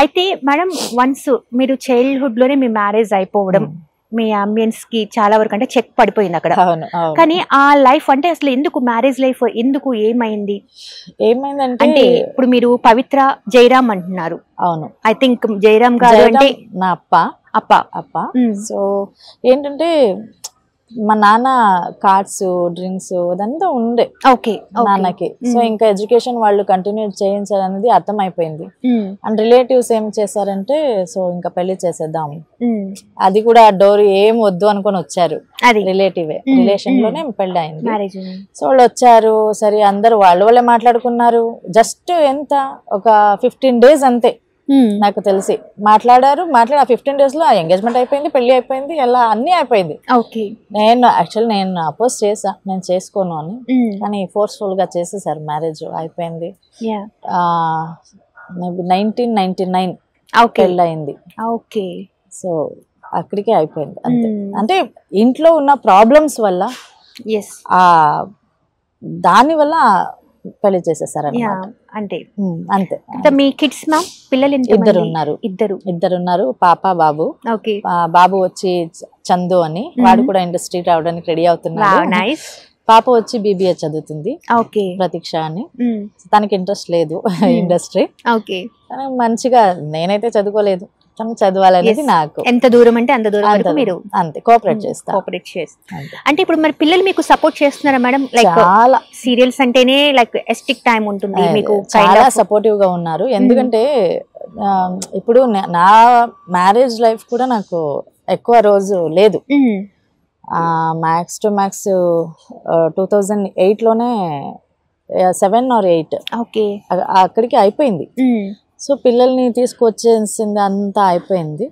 అయితే madam once మీరు childhood లోనే మీ మ్యారేజ్ అయిపోవడం మీ అంబియన్స్ కి చాలా వరకు అంటే చెక్ పడిపోయింది అక్కడ అవును అవును. కానీ ఆ లైఫ్ అంటే అసలు ఎందుకు మ్యారేజ్ లైఫ్ ఎందుకు ఏమైంది ఏమైందంటే అంటే ఇప్పుడు మీరు పవిత్ర జయరామ్ అంటున్నారు అవును ఐ థింక్ జయరామ్ గారు అంటే జయరాం నా అప్ప అప్ప అప్ప ఉమ్, సో ఏంటంటే మా నాన్న కార్డ్స్ డ్రింక్స్ అదంతా ఉండే ఓకే ఓకే. నాన్నకి సో మ్మ్. ఇంకా ఎడ్యుకేషన్ వాళ్ళు కంటిన్యూ చేయించాలనేది అర్థమైపోయింది ఉమ్, అండ్ రిలేటివ్స్ ఏం చేశారంటే సో ఇంకా పెళ్లి చేసేద్దాం ఉమ్, అది కూడా డోర్ ఏం వద్దు అనుకొని వచ్చారు అది రిలేటివే మ్మ్. రిలేషన్ లోనే పెళ్లి అయింది మ్యారేజ్ సో వాళ్ళు వచ్చారు సరే అందరు వాళ్ళ వాళ్ళే మాట్లాడుకున్నారు జస్ట్ ఎంత ఒక ఫిఫ్టీన్ డేస్ అంతే నాకు తెలిసి మాట్లాడారు మాట్లాడి ఆ ఫిఫ్టీన్ డేస్ లో ఎంగేజ్మెంట్ అయిపోయింది పెళ్లి అయిపోయింది ఎలా అన్నీ అయిపోయింది ఓకే నేను యాక్చువల్ నేను అపోజ్ చేసా నేను చేసుకోను అని కానీ ఫోర్స్ఫుల్ గా చేసేసారు మ్యారేజ్ అయిపోయింది yeah maybe nineteen ninety nine okay పెళ్ళి అయింది ఓకే సో అక్కడికే అయిపోయింది అంతే అంటే ఇంట్లో ఉన్న ప్రాబ్లమ్స్ వల్ల ఎస్ ఆ దాని వల్ల పెళ్లి చేసేసారు యా అంటే అంతే అంటే మీ కిడ్స్ మ్యామ్ పిల్లలు ఎంత ఇద్దరు ఉన్నారు ఇద్దరు ఇద్దరు ఉన్నారు పాప బాబు ఓకే ఆ, బాబు వచ్చి చ- చందు అని వాడు కూడా ఇండస్ట్రీ రావడానికి రెడీ అవుతున్నాడు నైస్ పాప వచ్చి బీబీఏ చదువుతుంది ఓకే ప్రతీక్ష అని తనకి ఇంట్రెస్ట్ లేదు ఇండస్ట్రీ ఓకే కానీ మంచిగా నేనైతే చదువుకోలేదు తను చదవాలనేది Yes. నాకు ఎంత దూరం అంటే అంత దూరం వరకు అంతే. మీరు అంతే కోఆపరేట్ చేస్తా కోఆపరేట్ చేస్తారు అంతే. అంటే ఇప్పుడు మరి పిల్లలు మీకు సపోర్ట్ చేస్తున్నారా మేడం లైక్ చాలా సీరియల్స్ అంటేనే లైక్ ఎస్టిక్ టైం ఉంటుంది మీకు చాలా సపోర్టివ్ గా ఉన్నారు ఎందుకంటే ఆ, ఇప్పుడు నే- నా మ్యారేజ్ లైఫ్ కూడా నాకు ఎక్కువ రోజు లేదు max to max two thousand ఎయిట్లోనే సెవెన్ ఆర్ ఎయిట్ ఓకే అక్కడికి అయిపోయింది సో పిల్లల్ని తీసుకొచ్చేసింది అంతా అయిపోయింది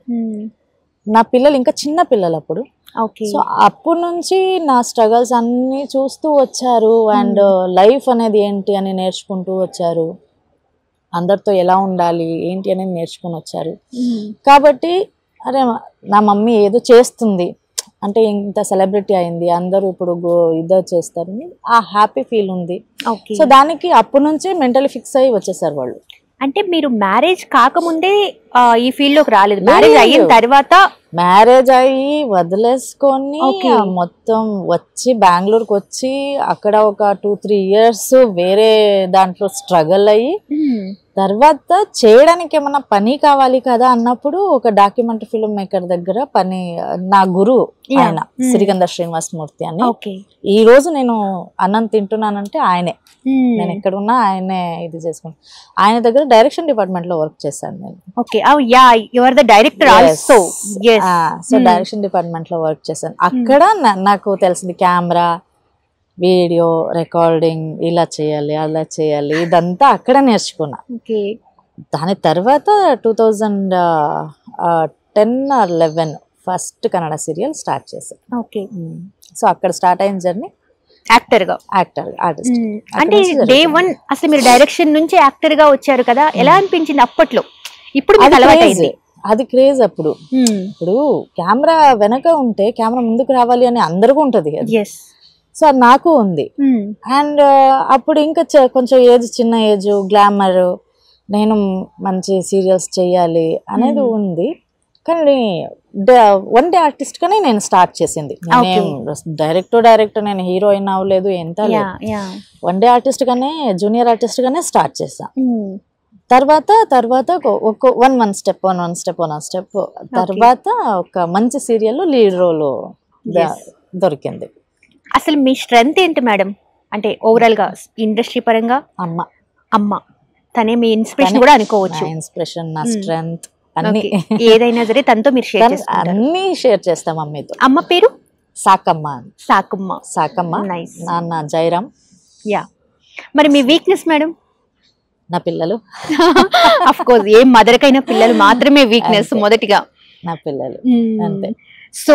నా పిల్లలు ఇంకా చిన్న పిల్లలు అప్పుడు ఓకే సో అప్పటి నుంచి నా స్ట్రగల్స్ అన్నీ చూస్తూ వచ్చారు అండ్ లైఫ్ అనేది ఏంటి అని నేర్చుకుంటూ వచ్చారు అందరితో ఎలా ఉండాలి ఏంటి అనేది నేర్చుకొని వచ్చారు కాబట్టి అరే నా మమ్మీ ఏదో చేస్తుంది అంటే ఇంత సెలబ్రిటీ అయింది అందరూ ఇప్పుడు గో- ఇదో చేస్తారు ఆ హ్యాపీ ఫీల్ ఉంది ఓకే సో దానికి అప్పటి నుంచే మెంటల్ ఫిక్స్ అయ్యి వచ్చేసారు వాళ్ళు అంటే మీరు మ్యారేజ్ కాకముందే ఆ, ఈ ఫీల్డ్ లోకి రాలేదు మ్యారేజ్ లేదు. అయిన తర్వాత మ్యారేజ్ అయ్యి వదిలేసుకొని Okay. ఆ మొత్తం వచ్చి బెంగళూరుకి వచ్చి అక్కడ ఒక టూ త్రీ ఇయర్స్ వేరే దాంట్లో స్ట్రగల్ అయ్యి తర్వాత చేయడానికి ఏమన్నా పని కావాలి కదా అన్నప్పుడు ఒక డాక్యుమెంటరీ ఫిల్మ్ మేకర్ దగ్గర పని నా గురు Yeah. ఆయన Hmm. సిరిగంధ శ్రీనివాసమూర్తి అని ఓకే ఈ రోజు నేను అన్నం తింటున్నానంటే ఆయనే నేను ఎక్కడ ఉన్నా ఆయనే ఇది చేసుకున్నాను ఆయన దగ్గర డైరెక్షన్ డిపార్ట్మెంట్ లో వర్క్ చేశాను నేను okay yeah you are the director also yes so direction department లో వర్క్ చేశాను అక్కడ నా- నాకు తెలిసింది కెమెరా వీడియో రికార్డింగ్ ఇలా చేయాలి అలా చేయాలి ఇదంతా అక్కడ నేర్చుకున్నా ఓకే దాని తర్వాత two thousand ten or eleven first Kannada serial start చేశాను ఓకే సో అక్కడ స్టార్ట్ అయిన జర్నీ యాక్టర్ గా యాక్టర్ ఆర్టిస్ట్ అంటే నుంచి డే జరుగుతుంది. వన్ అసలు మీరు డైరెక్షన్ నుంచి యాక్టర్ గా వచ్చారు కదా ఎలా అనిపించింది అప్పట్లో ఇప్పుడు మీకు అది క్రేజ్ అలవాటైంది అది క్రేజ్ అప్పుడు ఇప్పుడు కెమెరా వెనక ఉంటే కెమెరా ముందుకు రావాలి అని అందరికీ ఉంటది అది ఎస్ సో అది నాకు ఉంది అండ్ అప్పుడు ఇంకా చ- కొంచెం ఏజ్ చిన్న ఏజ్ గ్లామర్ నేను మంచి సీరియల్స్ చేయాలి అనేది Hmm. ఉంది కానీ వన్ డే ఆర్టిస్ట్ గానే నేను స్టార్ట్ చేసింది నేనేం డైరెక్ట్ డైరెక్ట్ నేను హీరోయిన్ అవ్వలేదు ఎంత yeah yeah one day artist గానే జూనియర్ ఆర్టిస్ట్ గానే స్టార్ట్ చేసా తర్వాత తర్వాత ఒక- ఒక one one step one one step one one step తర్వాత ఒక మంచి సీరియల్ లీడ్ రోల్ Yes. దొరికింది అసలు మీ స్ట్రెంగ్త్ ఏంటి మేడం అంటే ఓవరాల్ గా ఇండస్ట్రీ పరంగా అమ్మ అమ్మ తనే మీ ఇన్స్పిరేషన్ తనే కూడా అనుకోవచ్చు నా ఇన్స్పిరేషన్ నా Hmm. స్ట్రెంగ్త్ అన్ని Okay. ఏదైనా సరే తనతో మీరు షేర్ తన- చేసుకుంటారు అన్ని షేర్ చేస్తాం మమ్మీతో అమ్మ పేరు సాకమ్మ అని. సాకమ్మ సాకమ్మ నైస్ నాన్న జైరామ్ యా మరి మీ వీక్నెస్ మేడం నా పిల్లలు అఫ్ కోర్స్ ఏ మదర్ కైనా పిల్లలు మాత్రమే వీక్నెస్ అంతే. మొదటిగా నా పిల్లలు అంతే. సో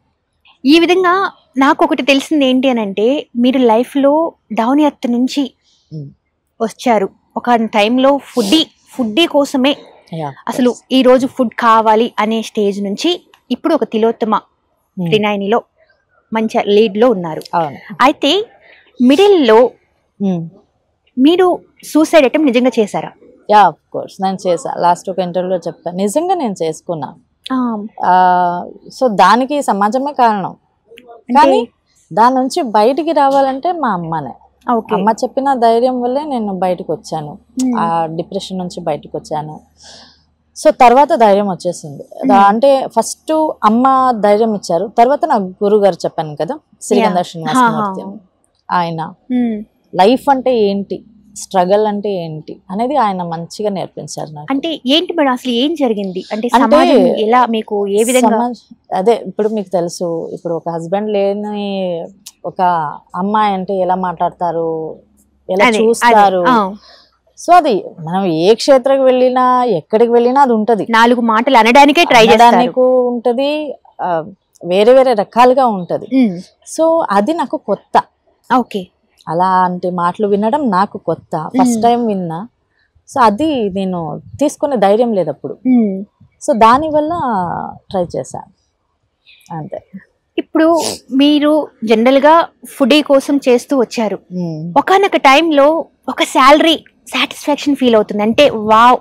ఈ విధంగా నాకు ఒకటి తెలిసింది ఏంటి అని అంటే మీరు లైఫ్ లో డౌన్ ఎర్త్ నుంచి Mm. వచ్చారు ఒక టైంలో ఫుడ్డీ ఫుడ్డీ కోసమే Yeah. అసలు ఈ రోజు ఫుడ్ కావాలి అనే స్టేజ్ నుంచి ఇప్పుడు ఒక తిలోత్తమ Hmm. త్రినాయనిలో మంచి లీడ్ లో ఉన్నారు అవును అయితే మిడిల్ లో Hmm. మీరు సూసైడ్ అటెంప్ట్ నిజంగా చేశారా యా ఆఫ్ కోర్స్ నేను చేసా లాస్ట్ ఒక ఇంటర్వ్యూలో చెప్పాను నిజంగా నేను చేసుకున్నా ఆ, సో దానికి సమాజమే కారణం అంటే కానీ దాని నుంచి బయటికి రావాలంటే మా అమ్మనే ఓకే అమ్మ చెప్పిన ధైర్యం వల్లే నేను బయటకు వచ్చాను ఉమ్, ఆ డిప్రెషన్ నుంచి బయటకు వచ్చాను సో తర్వాత ధైర్యం వచ్చేసింది దా- అంటే ఫస్ట్ అమ్మ ధైర్యం ఇచ్చారు తర్వాత నా గురువు గారు చెప్పాను కదా శ్రీగంధ Yeah. శ్రీనివాసమూర్తి హా, హా. ఆయన ఉమ్. లైఫ్ అంటే ఏంటి స్ట్రగల్ అంటే ఏంటి అనేది ఆయన మంచిగా నేర్పించారు నాకు అంటే ఏంటి మేడం అసలు ఏం జరిగింది అంటే అంటే సమాజం ఎలా మీకు ఏ విధంగా సమాజ్- అదే ఇప్పుడు మీకు తెలుసు ఇప్పుడు ఒక హస్బెండ్ లేని ఒక అమ్మాయి అంటే ఎలా మాట్లాడతారు ఎలా అదే, చూస్తారు అదే, ఆ. సో అది మనం ఏ క్షేత్రకు వెళ్ళినా ఎక్కడికి వెళ్ళినా అది ఉంటది నాలుగు మాటలు అనడానికే ట్రై చేస్తారు అనడానికి ఉంటది ఆ, వేరే వేరే రకాలుగా ఉంటది ఉమ్, సో అది నాకు కొత్త ఓకే అలాంటి మాటలు వినడం నాకు కొత్త ఫస్ట్ మ్మ్. టైం విన్నా సో అది నేను తీసుకునే ధైర్యం లేదు అప్పుడు ఉమ్. సో దానివల్ల ట్రై చేశాను అంతే ఇప్పుడు మీరు జనరల్ గా ఫుడీ కోసం చేస్తూ వచ్చారు మ్మ్. ఒకనొక టైంలో ఒక శాలరీ సాటిస్ఫాక్షన్ ఫీల్ అవుతుంది అంటే వావ్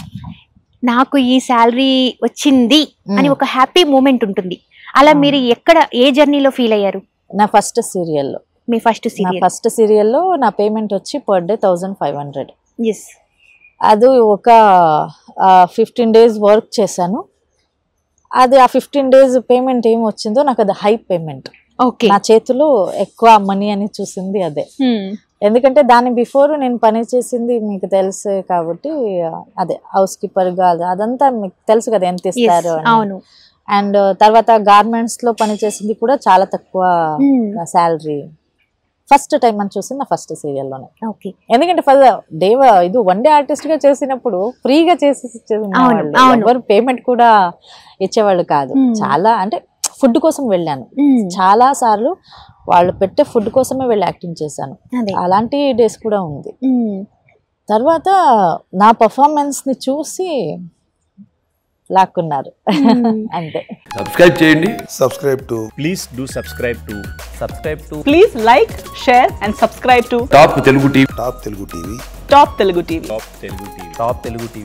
నాకు ఈ శాలరీ వచ్చింది అని మ్మ్. ఒక హ్యాపీ మూమెంట్ ఉంటుంది అలా అవును. మీరు ఎక్కడ ఏ జర్నీలో ఫీల్ అయ్యారు నా ఫస్ట్ సీరియల్లో మీ ఫస్ట్ నా సీరియల్ ఫస్ట్ సీరియల్లో నా పేమెంట్ వచ్చి per day thousand five hundred yes అది ఒక ఫిఫ్టీన్ డేస్ వర్క్ చేశాను అది ఆ ఫిఫ్టీన్ డేస్ పేమెంట్ ఏం వచ్చిందో నాకు అది హై పేమెంట్ ఓకే నా చేతిలో ఎక్కువ మనీ అని చూసింది అదే ఎందుకంటే దాని బిఫోర్ నేను పని చేసింది మీకు తెలుసు కాబట్టి ఆ, అదే హౌస్ కీపర్ గా అది- అదంతా మీకు తెలుసు కదా ఎంత ఇస్తారు అని. అవును అండ్ తర్వాత గార్మెంట్స్ లో పని చేసింది కూడా చాలా తక్కువ Hmm. శాలరీ ఫస్ట్ టైం అని చూసింది నా ఫస్ట్ సీరియల్లోనే ఓకే ఎందుకంటే ఫస్ట్ దేవ ఇది వన్ డే ఆర్టిస్ట్ గా చేసినప్పుడు ఫ్రీగా చేసి అవును, అవును. ఎవరు పేమెంట్ కూడా ఇచ్చేవాళ్ళు కాదు Hmm. చాలా అంటే ఫుడ్ కోసం వెళ్ళాను మ్మ్. చాలా సార్లు వాళ్ళు పెట్టే ఫుడ్ కోసమే వెళ్ళి యాక్టింగ్ చేశాను అదే అలాంటి డేస్ కూడా ఉంది మ్మ్. తర్వాత నా పర్ఫార్మెన్స్ ని చూసి లాక్కున్నారు మ్మ్. అంతే సబ్స్క్రైబ్ చేయండి subscribe to please do subscribe to subscribe to Please like, share, and subscribe to top Telugu TV Top Telugu TV. Top Telugu TV. top telugu tv top telugu tv